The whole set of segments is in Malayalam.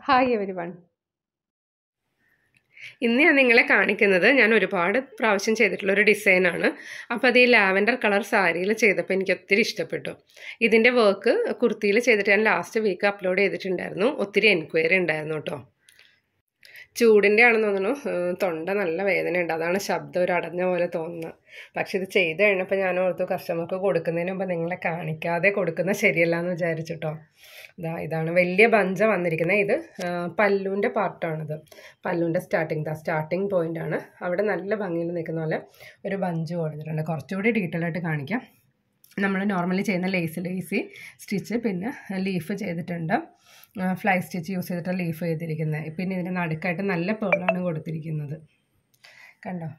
ഹായ് എവരി വൺ ഇന്ന് ഞാൻ നിങ്ങളെ കാണിക്കുന്നത് ഞാൻ ഒരുപാട് പ്രാവശ്യം ചെയ്തിട്ടുള്ള ഒരു ഡിസൈനാണ് അപ്പോൾ അത് ഈ ലാവൻഡർ കളർ സാരിയിൽ ചെയ്തപ്പോൾ എനിക്ക് ഒത്തിരി ഇഷ്ടപ്പെട്ടു ഇതിൻ്റെ വർക്ക് കുർത്തിയിൽ ചെയ്തിട്ട് ഞാൻ ലാസ്റ്റ് വീക്ക് അപ്ലോഡ് ചെയ്തിട്ടുണ്ടായിരുന്നു ഒത്തിരി എൻക്വയറി ഉണ്ടായിരുന്നു കേട്ടോ ചൂടിൻ്റെ ആണെന്ന് തോന്നുന്നു ഏഹ് തൊണ്ട നല്ല വേദനയുണ്ട് അതാണ് ശബ്ദം ഒരു അടഞ്ഞ പോലെ തോന്നുന്നത് പക്ഷെ ഇത് ചെയ്ത് കഴിഞ്ഞപ്പോൾ ഞാൻ ഓർത്തു കസ്റ്റമർക്ക് കൊടുക്കുന്നതിന് മുമ്പ് നിങ്ങളെ കാണിക്കാതെ കൊടുക്കുന്നത് ശരിയല്ല എന്ന് വിചാരിച്ചിട്ടോ ഇതാ ഇതാണ് വലിയ ബഞ്ച വന്നിരിക്കുന്നത് ഇത് പല്ലുവിൻ്റെ പാർട്ടാണിത് പല്ലുവിൻ്റെ സ്റ്റാർട്ടിങ് ദാ സ്റ്റാർട്ടിങ് പോയിൻ്റ് ആണ് അവിടെ നല്ല ഭംഗിയിൽ നിൽക്കുന്ന പോലെ ഒരു ബഞ്ച് കൊടുത്തിട്ടുണ്ട് കുറച്ചുകൂടി ഡീറ്റെയിൽ ആയിട്ട് കാണിക്കാം നമ്മൾ നോർമലി ചെയ്യുന്ന ലേസ് ലേസി സ്റ്റിച്ച് പിന്നെ ലീഫ് ചെയ്തിട്ടുണ്ട് ഫ്ലൈ സ്റ്റിച്ച് യൂസ് ചെയ്തിട്ട് ലീഫ് ചെയ്തിരിക്കുന്നത് പിന്നെ ഇതിൻ്റെ നടുക്കായിട്ട് നല്ല പേളാണ് കൊടുത്തിരിക്കുന്നത് കണ്ടോ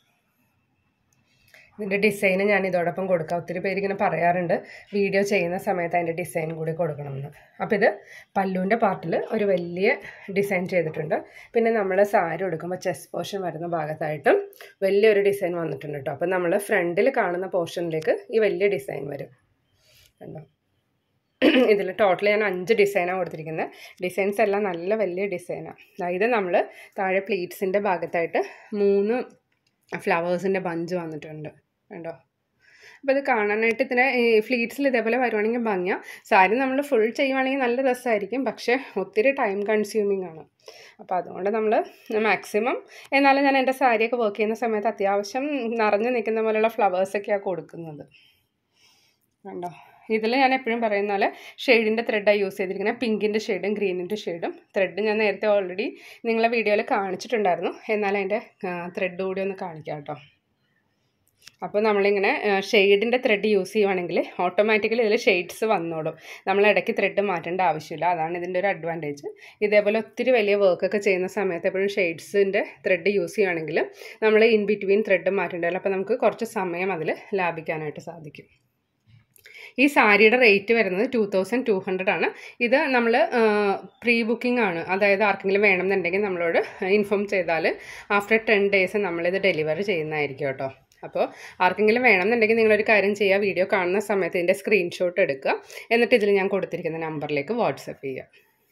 ഇതിൻ്റെ ഡിസൈൻ ഞാൻ ഇതോടൊപ്പം കൊടുക്കാം ഒത്തിരി പേര് ഇങ്ങനെ പറയാറുണ്ട് വീഡിയോ ചെയ്യുന്ന സമയത്ത് അതിൻ്റെ ഡിസൈൻ കൂടി കൊടുക്കണമെന്ന് അപ്പോൾ ഇത് പല്ലുവിൻ്റെ പാർട്ടിൽ ഒരു വലിയ ഡിസൈൻ ചെയ്തിട്ടുണ്ട് പിന്നെ നമ്മൾ സാരി എടുക്കുമ്പോൾ ചെസ്റ്റ് പോർഷൻ വരുന്ന ഭാഗത്തായിട്ടും വലിയൊരു ഡിസൈൻ വന്നിട്ടുണ്ട് കേട്ടോ അപ്പോൾ നമ്മൾ ഫ്രണ്ടിൽ കാണുന്ന പോർഷനിലേക്ക് ഈ വലിയ ഡിസൈൻ വരും കണ്ടോ ഇതിൽ ടോട്ടൽ ഞാൻ അഞ്ച് ഡിസൈനാണ് കൊടുത്തിരിക്കുന്നത് ഡിസൈൻസ് എല്ലാം നല്ല വലിയ ഫ്ലവേഴ്സിൻ്റെ ഇത് നമ്മൾ താഴെ പ്ലീറ്റ്സിൻ്റെ ഭാഗത്തായിട്ട് മൂന്ന് ഫ്ലവേഴ്സിൻ്റെ ബഞ്ച് വന്നിട്ടുണ്ട് കണ്ടോ അപ്പോൾ ഇത് കാണാനായിട്ട് ഇതിന് ഈ ഫ്ലീറ്റ്സിൽ ഇതേപോലെ വരുവാണെങ്കിൽ ഭംഗിയ സാരി നമ്മൾ ഫുൾ ചെയ്യുവാണെങ്കിൽ നല്ല രസമായിരിക്കും പക്ഷേ ഒത്തിരി ടൈം കൺസ്യൂമിങ് ആണ് അപ്പോൾ അതുകൊണ്ട് നമ്മൾ മാക്സിമം എന്നാലും ഞാൻ എൻ്റെ സാരിയൊക്കെ വർക്ക് ചെയ്യുന്ന സമയത്ത് അത്യാവശ്യം നിറഞ്ഞു നിൽക്കുന്ന പോലെയുള്ള ഫ്ലവേഴ്സൊക്കെയാണ് കൊടുക്കുന്നത് കണ്ടോ ഇതിൽ ഞാൻ എപ്പോഴും പറയുന്ന പോലെ ഷെയ്ഡിൻ്റെ ത്രെഡാണ് യൂസ് ചെയ്തിരിക്കുന്നത് പിങ്കിൻ്റെ ഷെയ്ഡും ഗ്രീനിൻ്റെ ഷെയ്ഡും ത്രെഡ് ഞാൻ നേരത്തെ ഓൾറെഡി നിങ്ങളെ വീഡിയോയിൽ കാണിച്ചിട്ടുണ്ടായിരുന്നു എന്നാൽ അതിൻ്റെ ത്രെഡ് കൂടി ഒന്ന് കാണിക്കാം കേട്ടോ അപ്പോൾ നമ്മളിങ്ങനെ ഷെയ്ഡിൻ്റെ ത്രെഡ് യൂസ് ചെയ്യുവാണെങ്കിൽ ഓട്ടോമാറ്റിക്കലി ഇതിൽ ഷെയ്ഡ്സ് വന്നോളും നമ്മൾ ഇടയ്ക്ക് ത്രെഡ് മാറ്റേണ്ട ആവശ്യമില്ല അതാണ് ഇതിൻ്റെ ഒരു അഡ്വാൻറ്റേജ് ഇതേപോലെ ഒത്തിരി വലിയ വർക്കൊക്കെ ചെയ്യുന്ന സമയത്ത് എപ്പോഴും ഷെയ്ഡ്സിൻ്റെ ത്രെഡ് യൂസ് ചെയ്യുകയാണെങ്കിൽ നമ്മൾ ഇൻ ബിറ്റ്വീൻ ത്രെഡ് മാറ്റേണ്ടതില്ല അപ്പോൾ നമുക്ക് കുറച്ച് സമയം അതിൽ ലാഭിക്കാനായിട്ട് സാധിക്കും ഈ സാരിയുടെ റേറ്റ് വരുന്നത് ടു തൗസൻഡ് ടു ഹൺഡ്രഡ് ആണ് ഇത് നമ്മൾ പ്രീ ബുക്കിംഗ് ആണ് അതായത് ആർക്കെങ്കിലും വേണമെന്നുണ്ടെങ്കിൽ നമ്മളോട് ഇൻഫോം ചെയ്താൽ ആഫ്റ്റർ ടെൻ ഡേയ്സ് നമ്മളിത് ഡെലിവറി ചെയ്യുന്നതായിരിക്കും കേട്ടോ അപ്പോൾ ആർക്കെങ്കിലും വേണമെന്നുണ്ടെങ്കിൽ നിങ്ങളൊരു കാര്യം ചെയ്യുക വീഡിയോ കാണുന്ന സമയത്ത് ഇതിൻ്റെ സ്ക്രീൻഷോട്ട് എടുക്കുക എന്നിട്ട് ഇതിൽ ഞാൻ കൊടുത്തിരിക്കുന്ന നമ്പറിലേക്ക് വാട്സപ്പ് ചെയ്യുക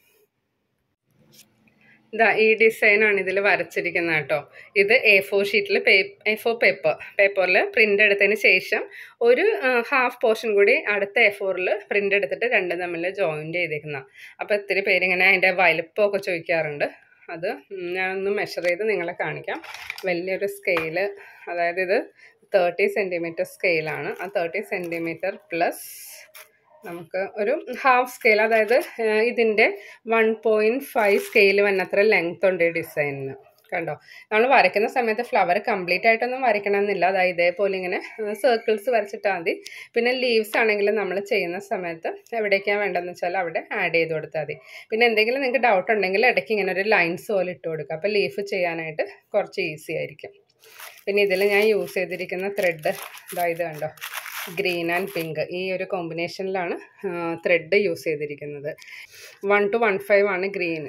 ഇതാ ഈ ഡിസൈനാണ് ഇതിൽ വരച്ചിരിക്കുന്നത് കേട്ടോ ഇത് എ ഫോർ ഷീറ്റിൽ പേ എ ഫോർ പേപ്പർ പേപ്പറിൽ പ്രിൻ്റ് എടുത്തതിന് ശേഷം ഒരു ഹാഫ് പോർഷൻ കൂടി അടുത്ത എ ഫോറിൽ പ്രിൻ്റ് എടുത്തിട്ട് രണ്ടും തമ്മിൽ ജോയിൻ്റ് ചെയ്തേക്കുന്ന അപ്പോൾ ഒത്തിരി പേരിങ്ങനെ അതിൻ്റെ വലുപ്പമൊക്കെ ചോദിക്കാറുണ്ട് അത് ഞാനൊന്ന് മെഷർ ചെയ്ത് നിങ്ങളെ കാണിക്കാം വലിയൊരു സ്കെയില് അതായത് ഇത് തേർട്ടി സെൻറ്റിമീറ്റർ സ്കെയിലാണ് ആ തേർട്ടി സെൻറ്റിമീറ്റർ പ്ലസ് നമുക്ക് ഒരു ഹാഫ് സ്കെയിൽ അതായത് ഇതിൻ്റെ വൺ പോയിൻറ്റ് ഫൈവ് സ്കെയിൽ വന്നത്ര ലെങ്ത് ഉണ്ട് ഈ ഡിസൈനിന് കണ്ടോ നമ്മൾ വരയ്ക്കുന്ന സമയത്ത് ഫ്ലവർ കംപ്ലീറ്റ് ആയിട്ടൊന്നും വരയ്ക്കണമെന്നില്ല അതായത് ഇതേപോലെ ഇങ്ങനെ സർക്കിൾസ് വരച്ചിട്ടാൽ മതി പിന്നെ ലീവ്സ് ആണെങ്കിൽ നമ്മൾ ചെയ്യുന്ന സമയത്ത് എവിടേക്കാണ് വേണ്ടതെന്ന് വെച്ചാൽ അവിടെ ആഡ് ചെയ്ത് കൊടുത്താൽ മതി പിന്നെ എന്തെങ്കിലും നിങ്ങൾക്ക് ഡൗട്ട് ഉണ്ടെങ്കിൽ ഇടയ്ക്ക് ഇങ്ങനെ ഒരു ലൈൻസ് പോലെ ഇട്ട് കൊടുക്കുക അപ്പോൾ ലീഫ് ചെയ്യാനായിട്ട് കുറച്ച് ഈസി ആയിരിക്കും പിന്നെ ഇതിൽ ഞാൻ യൂസ് ചെയ്തിരിക്കുന്ന ത്രെഡ് ഇതായത് കണ്ടോ ഗ്രീൻ ആൻഡ് പിങ്ക് ഈ ഒരു കോമ്പിനേഷനിലാണ് ത്രെഡ് യൂസ് ചെയ്തിരിക്കുന്നത് വൺ ടു വൺ ഫൈവ് ആണ് ഗ്രീൻ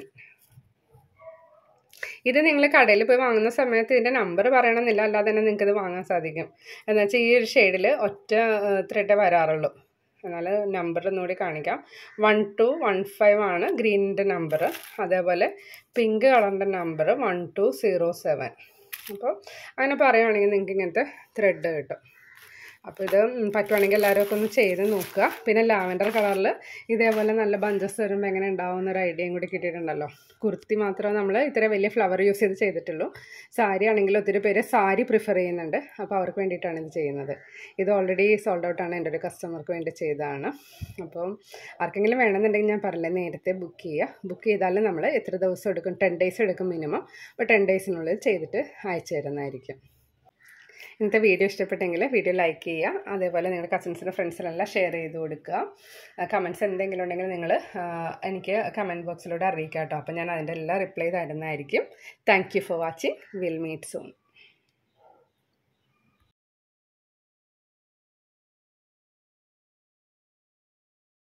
ഇത് നിങ്ങൾ കടയിൽ പോയി വാങ്ങുന്ന സമയത്ത് ഇതിൻ്റെ നമ്പർ പറയണമെന്നില്ല അല്ലാതെ തന്നെ നിങ്ങൾക്ക് ഇത് വാങ്ങാൻ സാധിക്കും എന്ന് വെച്ചാൽ ഈ ഒരു ഷെയ്ഡിൽ ഒറ്റ ത്രെഡേ വരാറുള്ളൂ എന്നാൽ നമ്പർ ഒന്നുകൂടി കാണിക്കാം വൺ ടു വൺ ഫൈവ് ആണ് ഗ്രീനിൻ്റെ നമ്പർ അതേപോലെ പിങ്ക് കളറിൻ്റെ number one two zero seven അപ്പോൾ അങ്ങനെ പറയുകയാണെങ്കിൽ നിങ്ങൾക്ക് ഇങ്ങനത്തെ ത്രെഡ് കിട്ടും അപ്പോൾ ഇത് പറ്റുവാണെങ്കിൽ എല്ലാവരും ഒക്കെ ഒന്ന് ചെയ്ത് നോക്കുക പിന്നെ ലാവൻഡർ കളറിൽ ഇതേപോലെ നല്ല ബഞ്ചസ് വരുമ്പോൾ എങ്ങനെ ഉണ്ടാവുന്ന ഒരു ഐഡിയയും കൂടി കിട്ടിയിട്ടുണ്ടല്ലോ കുർത്തി മാത്രമേ നമ്മൾ ഇത്ര വലിയ ഫ്ലവർ യൂസ് ചെയ്ത് ചെയ്തിട്ടുള്ളൂ സാരി ആണെങ്കിൽ ഒത്തിരി പേര് സാരി പ്രിഫർ ചെയ്യുന്നുണ്ട് അപ്പോൾ അവർക്ക് വേണ്ടിയിട്ടാണ് ഇത് ചെയ്യുന്നത് ഇത് ഓൾറെഡി സോൾഡ് ഔട്ടാണ് എൻ്റെ ഒരു കസ്റ്റമർക്ക് വേണ്ടി ചെയ്തതാണ് അപ്പം ആർക്കെങ്കിലും വേണമെന്നുണ്ടെങ്കിൽ ഞാൻ പറഞ്ഞില്ലേ നേരത്തെ ബുക്ക് ചെയ്യുക ബുക്ക് ചെയ്താൽ നമ്മൾ എത്ര ദിവസം എടുക്കും ടെൻ ഡേയ്സ് എടുക്കും മിനിമം അപ്പോൾ ടെൻ ഡേയ്സിനുള്ളിൽ ചെയ്തിട്ട് അയച്ചു തരുന്നതായിരിക്കും ഇന്നത്തെ വീഡിയോ ഇഷ്ടപ്പെട്ടെങ്കിൽ വീഡിയോ ലൈക്ക് ചെയ്യുക അതേപോലെ നിങ്ങളുടെ കസിൻസിനും ഫ്രണ്ട്സിനെല്ലാം ഷെയർ ചെയ്ത് കൊടുക്കുക കമൻറ്റ്സ് എന്തെങ്കിലും ഉണ്ടെങ്കിൽ നിങ്ങൾ എനിക്ക് കമൻറ്റ് ബോക്സിലൂടെ അറിയിക്കാം കേട്ടോ അപ്പോൾ ഞാൻ അതിൻ്റെ എല്ലാം റിപ്ലൈ തരുന്നതായിരിക്കും thank you for watching will meet soon